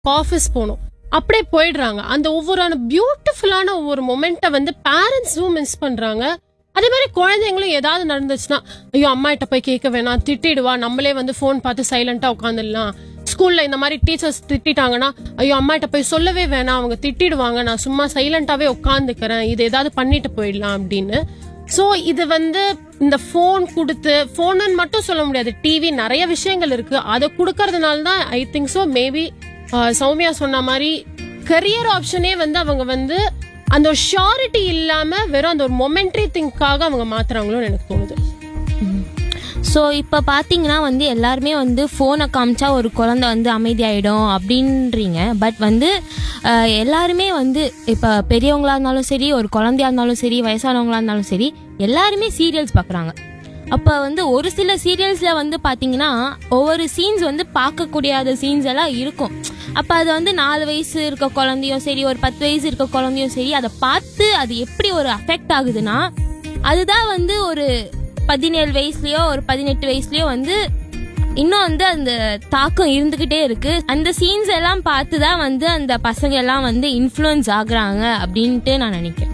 office போகணும் அப்படியே போயிடுறாங்க அந்த ஒவ்வொரு பியூட்டிஃபுல்லான ஒவ்வொரு மொமெண்ட்டை வந்து பேரண்ட்ஸும் மிஸ் பண்றாங்க அதே மாதிரி குழந்தைங்களும் ஏதாவது நடந்துச்சுன்னா ஐயோ அம்மா கிட்ட போய் கேட்க வேணாம் திட்டிடுவா நம்மளே வந்து ஃபோன் பார்த்து சைலண்டா உட்காந்துடலாம் ஸ்கூல்ல இந்த மாதிரி டீச்சர்ஸ் திட்டிட்டாங்கன்னா ஐயோ அம்மா கிட்ட போய் சொல்லவே வேணாம் அவங்க திட்டிடுவாங்க நான் சும்மா சைலண்டாவே உட்காந்துக்கிறேன் இது ஏதாவது பண்ணிட்டு போயிடலாம் அப்படின்னு ஸோ இது வந்து இந்த ஃபோன் கொடுத்து ஃபோனுன்னு மட்டும் சொல்ல முடியாது டிவி நிறைய விஷயங்கள் இருக்கு அதை கொடுக்கறதுனால தான் I think so maybe Soumya சொன்ன மாதிரி கரியர் ஆப்ஷனே வந்து அவங்க வந்து அந்த ஒரு ஷாரிட்டி இல்லாம வெறும் அந்த ஒரு மொமெண்ட்ரி திங்காக அவங்க மாத்துறாங்களோன்னு எனக்கு தோணுது ஸோ இப்போ பார்த்தீங்கன்னா வந்து எல்லாருமே வந்து ஃபோனை காமிச்சா ஒரு குழந்தை வந்து அமைதியாயிடும் அப்படின்றீங்க பட் வந்து அஹ், எல்லாருமே வந்து இப்போ பெரியவங்களா இருந்தாலும் சரி ஒரு குழந்தையா இருந்தாலும் சரி வயசானவங்களா இருந்தாலும் சரி எல்லாருமே சீரியல்ஸ் பார்க்குறாங்க அப்போ வந்து ஒரு சில சீரியல்ஸில் வந்து பார்த்தீங்கன்னா ஒவ்வொரு சீன்ஸ் வந்து பார்க்கக்கூடியாத சீன்ஸ் எல்லாம் இருக்கும் அப்போ அது வந்து நாலு வயசு இருக்க குழந்தையும் சரி ஒரு பத்து வயசு இருக்க குழந்தையும் சரி அதை பார்த்து அது எப்படி ஒரு அஃபெக்ட் ஆகுதுன்னா அதுதான் வந்து ஒரு பதினேழு வயசுலயோ ஒரு பதினெட்டு வயசுலயோ வந்து இன்னும் வந்து அந்த தாக்கம் இருந்துகிட்டே இருக்கு அந்த சீன்ஸ் எல்லாம் பார்த்து தான் வந்து அந்த பசங்க எல்லாம் வந்து இன்ஃப்ளூயன்ஸ் ஆகுறாங்க அப்படின்ட்டு நான் நினைக்கிறேன்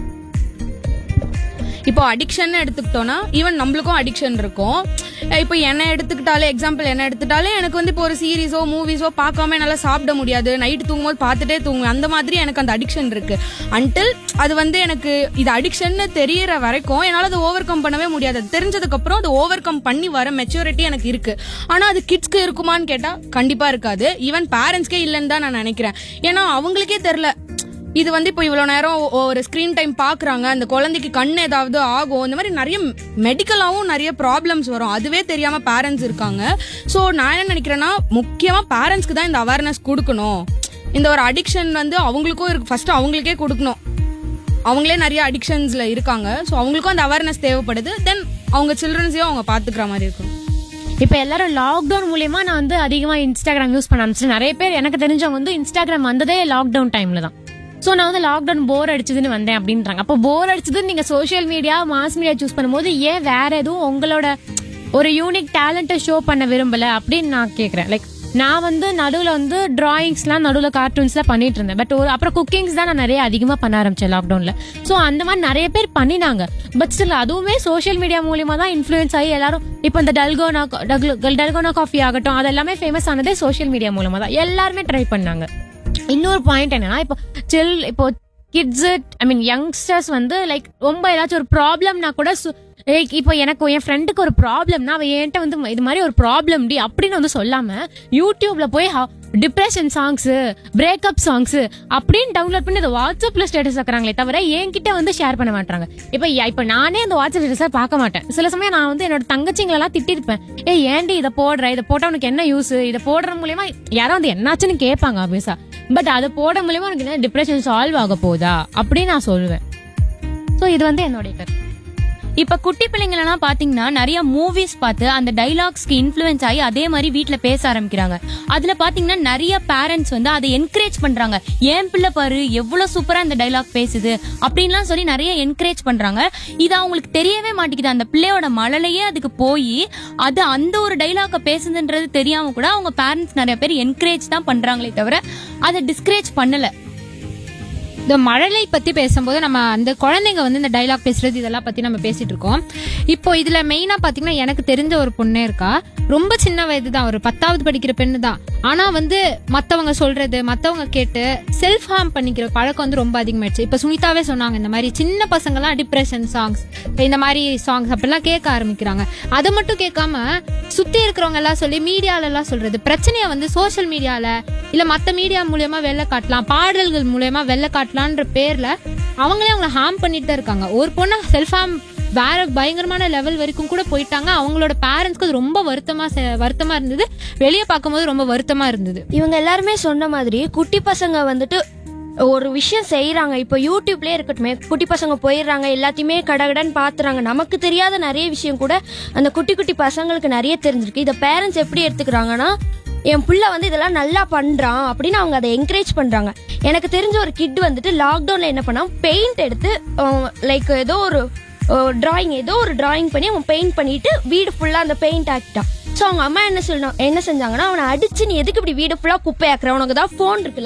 இப்போ அடிக்ஷன் எடுத்துக்கிட்டோம்னா ஈவன் நம்மளுக்கும் அடிக்ஷன் இருக்கும் இப்போ என்ன எடுத்துக்கிட்டாலே எக்ஸாம்பிள் என்ன எடுத்துட்டாலே எனக்கு வந்து இப்போ ஒரு சீரிஸோ மூவிஸோ பார்க்காம என்னால் சாப்பிட முடியாது நைட்டு தூங்கும்போது பார்த்துட்டே தூங்குவேன் அந்த மாதிரி எனக்கு அந்த அடிக்ஷன் இருக்கு அன்டில் அது வந்து எனக்கு இது அடிக்ஷன் தெரியற வரைக்கும் என்னால் அதை ஓவர் கம் பண்ணவே முடியாது அது தெரிஞ்சதுக்கு அப்புறம் அது ஓவர் கம் பண்ணி வர மெச்சூரிட்டி எனக்கு இருக்கு ஆனால் அது கிட்ஸ்க்கு இருக்குமான்னு கேட்டால் கண்டிப்பாக இருக்காது ஈவன் பேரண்ட்ஸ்க்கே இல்லைன்னு தான் நான் நினைக்கிறேன் ஏன்னா அவங்களுக்கே தெரில இது வந்து இப்போ இவ்வளோ நேரம் ஒ- ஒரு ஸ்க்ரீன் டைம் பார்க்குறாங்க அந்த குழந்தைக்கு கண் ஏதாவது ஆகும் இந்த மாதிரி நிறைய மெடிக்கலாகவும் நிறைய ப்ராப்ளம்ஸ் வரும் அதுவே தெரியாமல் பேரண்ட்ஸ் இருக்காங்க ஸோ நான் என்ன நினைக்கிறேன்னா முக்கியமாக பேரண்ட்ஸ்க்கு தான் இந்த அவேர்னஸ் கொடுக்கணும் இந்த ஒரு அடிக்ஷன் வந்து அவங்களுக்கும் இருக்கு ஃபர்ஸ்ட் அவங்களுக்கே கொடுக்கணும் அவங்களே நிறைய அடிக்ஷன்ஸ்ல இருக்காங்க ஸோ அவங்களுக்கும் அந்த அவேர்னஸ் தேவைப்படுது தென் அவங்க சில்ட்ரன்ஸையும் அவங்க பார்த்துக்கிற மாதிரி இருக்கும் இப்போ எல்லாரும் லாக்டவுன் மூலியமா நான் வந்து அதிகமா இன்ஸ்டாகிராம் யூஸ் பண்ண ஆரம்பிச்சேன் நிறைய பேர் எனக்கு தெரிஞ்சவங்க வந்து இன்ஸ்டாகிராம் வந்ததே லாக்டவுன் டைம்ல தான் ஸோ நான் வந்து லாக்டவுன் போர் அடிச்சதுன்னு வந்தேன் அப்படின்றாங்க அப்போ போர் அடிச்சதுன்னு நீங்க social media mass media choose பண்ணும்போது ஏன் வேற எதுவும் உங்களோட ஒரு யூனிக் டேலண்ட்டை ஷோ பண்ண விரும்பல அப்படின்னு நான் கேட்குறேன் லைக் நான் வந்து நடுவில் வந்து டிராயிங்ஸ்லாம் நடுவில் கார்ட்டூன்ஸ்லாம் பண்ணிட்டு இருந்தேன் பட் ஒரு அப்புறம் குக்கிங்ஸ் தான் நான் நிறைய அதிகமாக பண்ண ஆரம்பிச்சேன் லாக்டவுனில் ஸோ அந்த மாதிரி நிறைய பேர் பண்ணினாங்க பட் ஸ்டில் அதுவுமே சோஷியல் மீடியா மூலியமா தான் இன்ஃப்ளூயன்ஸ் ஆகி எல்லாரும் இப்போ இந்த டல்கோனா டல்கோனா காஃபி ஆகட்டும் அது எல்லாமே ஃபேமஸ் ஆனதே சோஷியல் மீடியா மூலமா தான் எல்லாருமே ட்ரை பண்ணாங்க இன்னொரு பாயிண்ட் என்னன்னா இப்போ சில் இப்போ கிட்ஸ் ஐ மீன் யங்ஸ்டர்ஸ் வந்து லைக் ரொம்ப ஏதாச்சும் ஒரு ப்ராப்ளம்னா கூட சு- like இப்போ எனக்கு என் ஃப்ரெண்டுக்கு ஒரு ப்ராப்ளம்னா அவ என்கிட்ட வந்து இது மாதிரி ஒரு ப்ராப்ளம் டி அப்படின்னு வந்து சொல்லாம யூடியூப்ல போய் டிப்ரெஷன் சாங்ஸ் பிரேக்கப் சாங்ஸ் அப்படின்னு டவுன்லோட் பண்ணி அதை வாட்ஸ்அப்ல ஸ்டேட்டஸ் வைக்கிறாங்களே தவிர என்கிட்ட வந்து ஷேர் பண்ண மாட்டாங்க இப்போ இப்போ நானே அந்த வாட்ஸ்அப் ஸ்டேட்டஸை பார்க்க மாட்டேன் சில சமயம் நான் வந்து என்னோட தங்கச்சிங்களெல்லாம் திட்டிருப்பேன் ஏ ஏன்டி இதை போடுற இதை போட்டா உனக்கு என்ன யூஸ் இதை போடுற மூலியமா யாரும் வந்து என்னாச்சுன்னு கேட்பாங்க ஆபீஸா பட் அதை போட மூலியமா உனக்கு என்ன டிப்ரெஷன் சால்வ் ஆக போகுதா அப்படின்னு நான் சொல்லுவேன் ஸோ இது வந்து என்னுடைய கருத்து இப்ப குட்டி பிள்ளைங்களெல்லாம் பாத்தீங்கன்னா நிறைய மூவிஸ் பார்த்து அந்த டைலாக்ஸ்க்கு இன்ஃப்ளூயன்ஸ் ஆகி அதே மாதிரி வீட்ல பேச ஆரம்பிக்கிறாங்க அதுல பாத்தீங்கன்னா நிறைய பேரண்ட்ஸ் வந்து அதை என்கரேஜ் பண்றாங்க ஏன் பிள்ளை பாரு எவ்வளவு சூப்பரா இந்த டைலாக் பேசுது அப்படின்லாம் சொல்லி நிறைய என்கரேஜ் பண்றாங்க இது அவங்களுக்கு தெரியவே மாட்டேங்குது அந்த பிள்ளையோட மழலையே அதுக்கு போய் அது அந்த ஒரு டைலாக பேசுதுன்றது தெரியாம கூட அவங்க பேரண்ட்ஸ் நிறைய பேர் என்கரேஜ் தான் பண்றாங்களே தவிர அதை டிஸ்கரேஜ் பண்ணல இந்த மழலை பத்தி பேசும்போது நம்ம அந்த குழந்தைங்க வந்து இந்த டைலாக் பேசுறது இதெல்லாம் பத்தி நம்ம பேசிட்டு இருக்கோம் இப்போ இதுல மெயினா பாத்தீங்கன்னா எனக்கு தெரிஞ்ச ஒரு பொண்ணே இருக்கா ரொம்ப சின்ன வயது தான் ஒரு பத்தாவது படிக்கிற பெண்ணு தான் ஆனா வந்து மத்தவங்க சொல்றது மத்தவங்க கேட்டு செல்ஃப் ஹார்ம் பண்ணிக்கிற பழக்கம் வந்து ரொம்ப அதிகமாயிடுச்சு இப்ப சுனிதாவே சொன்னாங்க இந்த மாதிரி சின்ன பசங்கலாம் டிப்ரெஷன் சாங்ஸ் இந்த மாதிரி சாங்ஸ் அப்படிலாம் கேட்க ஆரம்பிக்கிறாங்க அதை மட்டும் கேட்காம சுத்தி இருக்கிறவங்க எல்லாம் சொல்லி மீடியால எல்லாம் சொல்றது பிரச்சனையை வந்து சோஷியல் மீடியால இல்ல மத்த மீடியா மூலியமா வெளில காட்டலாம் பாடல்கள் மூலியமா வெளில காட்டலான்ற பேர்ல அவங்களே அவங்கள ஹார்ம் பண்ணிட்டு தான் இருக்காங்க ஒரு பொண்ணு செல்ஃப் ஹார்ம் வேற பயங்கரமான லெவல் வரைக்கும் கூட போயிட்டாங்க அவங்களோட பேரண்ட்ஸ்க்கு அது ரொம்ப வருத்தமா செ- வருத்தமா இருந்தது வெளியே பார்க்கும்போது ரொம்ப வருத்தமா இருந்தது இவங்க எல்லாருமே சொன்ன மாதிரி குட்டி பசங்க வந்துட்டு ஒரு விஷயம் செய்யறாங்க இப்போ யூடியூப்லயே இருக்கட்டுமே குட்டி பசங்க போயிடுறாங்க எல்லாத்தையுமே கடகடன்னு பாத்துறாங்க நமக்கு தெரியாத நிறைய விஷயம் கூட அந்த குட்டி குட்டி பசங்களுக்கு நிறைய தெரிஞ்சிருக்கு இதை பேரண்ட்ஸ் எப்படி எடுத்துக்கிறாங்கன்னா என் புள்ள வந்து இதெல்லாம் நல்லா பண்றான் அப்படின்னு அவங்க அதை என்கரேஜ் பண்றாங்க எனக்கு தெரிஞ்ச ஒரு கிட் வந்துட்டு லாக்டவுன்ல என்ன பண்ணான் பெயிண்ட் எடுத்து லைக் ஏதோ ஒரு டிராயிங் ஏதோ ஒரு டிராயிங் பண்ணி அவன் பெயிண்ட் பண்ணிட்டு வீடு ஃபுல்லா அந்த பெயிண்ட் ஆக்கிட்டான் ஸோ அவங்க அம்மா என்ன சொல்லணும் என்ன செஞ்சாங்கன்னா அவனை அடிச்சு நீ எதுக்கு இப்படி வீடு ஃபுல்லாக குப்பையாக்குற உனக்கு தான் ஃபோன் இருக்குல்ல